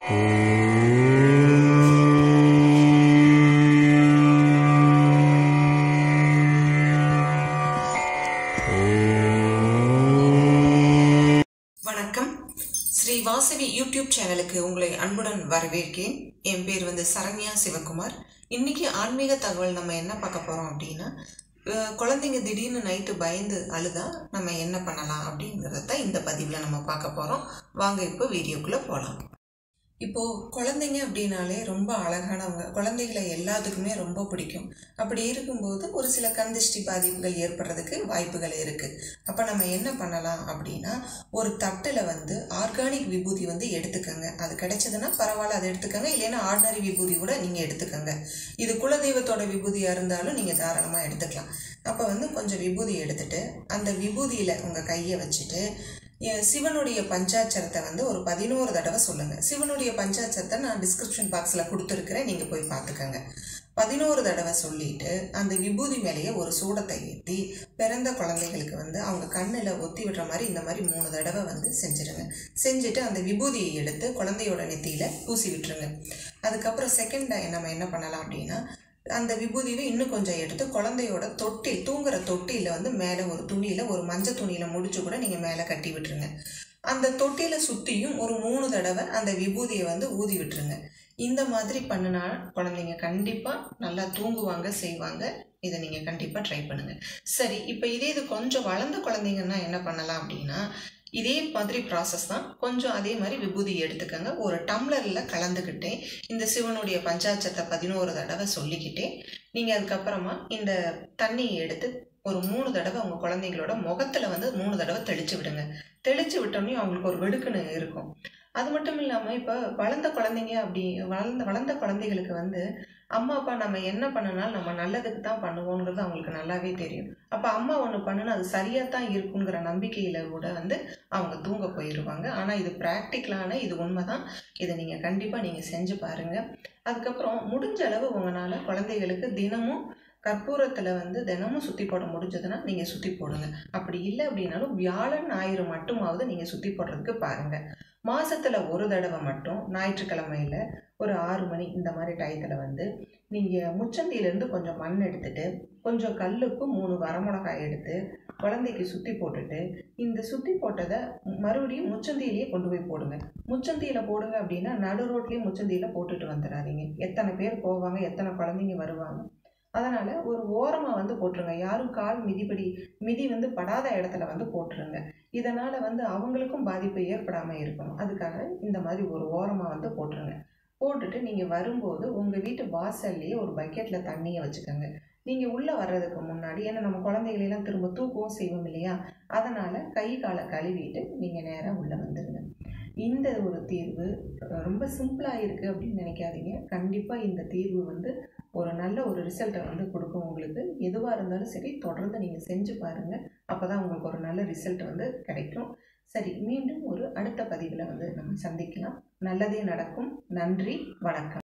வணக்கம் ஸ்ரீ வாசவி யூடியூப் சேனலுக்கு உங்களை அன்புடன் வரவேற்கிறேன் என் பேர் வந்து சரண்யா சிவகுமார் இன்னைக்கு ஆன்மீக தகவல் நம்ம என்ன பார்க்க போகிறோம் அப்படின்னா அஹ், குழந்தைங்க திடீர்னு நைட்டு பயந்து அழுதா நம்ம என்ன பண்ணலாம் அப்படிங்கிறத தான் இந்த பதிவில் நம்ம பார்க்க போகிறோம் வாங்க இப்போ வீடியோக்குள்ளே போகலாம் இப்போது குழந்தைங்க அப்படின்னாலே ரொம்ப அழகானவங்க குழந்தைகளை எல்லாத்துக்குமே ரொம்ப பிடிக்கும் அப்படி இருக்கும்போது ஒரு சில கண்திஷ்டி பாதிப்புகள் ஏற்படுறதுக்கு வாய்ப்புகள் இருக்குது அப்போ நம்ம என்ன பண்ணலாம் அப்படின்னா ஒரு தட்டில் வந்து ஆர்கானிக் விபூதி வந்து எடுத்துக்கோங்க அது கிடைச்சதுன்னா பரவாயில்ல அதை எடுத்துக்கோங்க இல்லைன்னா ஆர்டினரி விபூதி கூட நீங்கள் எடுத்துக்கோங்க இது குலதெய்வத்தோட விபூதியாக இருந்தாலும் நீங்கள் தாராளமாக எடுத்துக்கலாம் அப்போ வந்து கொஞ்சம் விபூதி எடுத்துட்டு அந்த விபூதியில் உங்கள் கையை வச்சுட்டு எ- சிவனுடைய பஞ்சாட்சரத்தை வந்து ஒரு பதினோரு தடவை சொல்லுங்கள் சிவனுடைய பஞ்சாட்சரத்தை நான் டிஸ்கிரிப்ஷன் பாக்ஸில் கொடுத்துருக்குறேன் நீங்கள் போய் பார்த்துக்கோங்க பதினோரு தடவை சொல்லிட்டு அந்த விபூதி மேலேயே ஒரு சூடத்தை ஏற்றி பிறந்த குழந்தைகளுக்கு வந்து அவங்க கண்ணில் ஒத்தி விடுற மாதிரி இந்த மாதிரி மூணு தடவை வந்து செஞ்சுருங்க செஞ்சுட்டு அந்த விபூதியை எடுத்து குழந்தையோட நெத்தியில் பூசி விட்டுருங்க அதுக்கப்புறம் செகண்ட் நம்ம என்ன பண்ணலாம் அப்படின்னா அந்த விபூதியை இன்னும் கொஞ்சம் எடுத்து குழந்தையோட தொட்டில் தூங்குற தொட்டியில் வந்து மேலே ஒரு துணியில் ஒரு மஞ்சள் துணியில் முடிச்சு கூட நீங்கள் மேலே கட்டி விட்டுருங்க அந்த தொட்டியில சுற்றியும் ஒரு மூணு தடவை அந்த விபூதியை வந்து ஊதி விட்டுருங்க இந்த மாதிரி பண்ணினா குழந்தைங்க கண்டிப்பாக நல்லா தூங்குவாங்க செய்வாங்க இதை நீங்கள் கண்டிப்பாக ட்ரை பண்ணுங்கள் சரி இப்போ இதே இது கொஞ்சம் வளர்ந்த குழந்தைங்கன்னா என்ன பண்ணலாம் அப்படின்னா இதே மாதிரி ப்ராசஸ் தான் கொஞ்சம் அதே மாதிரி விபூதி எடுத்துக்கோங்க ஒரு டம்ளரில் கலந்துக்கிட்டே இந்த சிவனுடைய பஞ்சாட்சத்தை பதினோரு தடவை சொல்லிக்கிட்டே நீங்கள் அதுக்கப்புறமா இந்த தண்ணியை எடுத்து ஒரு மூணு தடவை உங்கள் குழந்தைங்களோட முகத்தில் வந்து மூணு தடவை தெளித்து விடுங்க தெளித்து விட்டோன்னே அவங்களுக்கு ஒரு வெடுக்குன்னு இருக்கும் அது மட்டும் இல்லாமல் இப்போ வளர்ந்த குழந்தைங்க அப்படி வளர்ந்த வளர்ந்த குழந்தைகளுக்கு வந்து அம்மா அப்பா நம்ம என்ன பண்ணினாலும் நம்ம நல்லதுக்கு தான் பண்ணுவோங்கிறது அவங்களுக்கு நல்லாவே தெரியும் அப்போ அம்மா ஒன்று பண்ணுனா அது சரியாக தான் இருக்குங்கிற நம்பிக்கையில் கூட வந்து அவங்க தூங்க போயிடுவாங்க ஆனால் இது ப்ராக்டிக்கலான இது உண்மை தான் இதை நீங்கள் கண்டிப்பாக நீங்கள் செஞ்சு பாருங்கள் அதுக்கப்புறம் முடிஞ்ச அளவு உங்களால் குழந்தைகளுக்கு தினமும் கற்பூரத்தில் வந்து தினமும் சுற்றி போட முடிஞ்சதுன்னா நீங்கள் சுற்றி போடுங்க அப்படி இல்லை அப்படின்னாலும் வியாழன் ஞாயிறு மட்டுமாவது நீங்கள் சுற்றி போடுறதுக்கு பாருங்கள் மாசத்துல ஒரு தடவை மட்டும் ஞாயிற்றுக்கிழமையில் ஒரு ஆறு மணி இந்த மாதிரி டயத்தில் வந்து நீங்கள் முச்சந்தியிலேருந்து கொஞ்சம் மண் எடுத்துட்டு கொஞ்சம் கல்லுப்பு மூணு வரமிளகாய் எடுத்து குழந்தைக்கு சுற்றி போட்டுட்டு இந்த சுற்றி போட்டதை மறுபடியும் முச்சந்தியிலேயே கொண்டு போய் போடுங்க முச்சந்தியில் போடுங்க அப்படின்னா நடு ரோட்லேயும் முச்சந்தியில் போட்டுட்டு வந்துடாதீங்க எத்தனை பேர் போவாங்க எத்தனை குழந்தைங்க வருவாங்க அதனால் ஒரு ஓரமாக வந்து போட்டுருங்க யாரும் கால் மிதிப்படி மிதி வந்து படாத இடத்துல வந்து போட்டுருங்க இதனால் வந்து அவங்களுக்கும் பாதிப்பு ஏற்படாமல் இருக்கணும் அதுக்காக இந்த மாதிரி ஒரு ஓரமாக வந்து போட்டுருங்க போட்டுட்டு நீங்கள் வரும்போது உங்கள் வீட்டு வாசல்லையே ஒரு பக்கெட்டில் தண்ணியை வச்சுக்கோங்க நீங்கள் உள்ளே வர்றதுக்கு முன்னாடி ஏன்னா நம்ம குழந்தைகளெல்லாம் திரும்ப தூக்கவும் செய்வோம் இல்லையா அதனால் கை காலை கழுவிட்டு நீங்கள் நேராக உள்ளே வந்துடுங்க இந்த ஒரு தீர்வு அஹ், ரொம்ப சிம்பிளாக இருக்குது அப்படின்னு நினைக்காதீங்க கண்டிப்பாக இந்த தீர்வு வந்து ஒரு நல்ல ஒரு ரிசல்ட்டை வந்து கொடுக்கும் உங்களுக்கு எதுவாக இருந்தாலும் சரி தொடர்ந்து நீங்கள் செஞ்சு பாருங்கள் அப்போ தான் உங்களுக்கு ஒரு நல்ல ரிசல்ட் வந்து கிடைக்கும் சரி மீண்டும் ஒரு அடுத்த பதிவில் வந்து நம்ம சந்திக்கலாம் நல்லதே நடக்கும் நன்றி வணக்கம்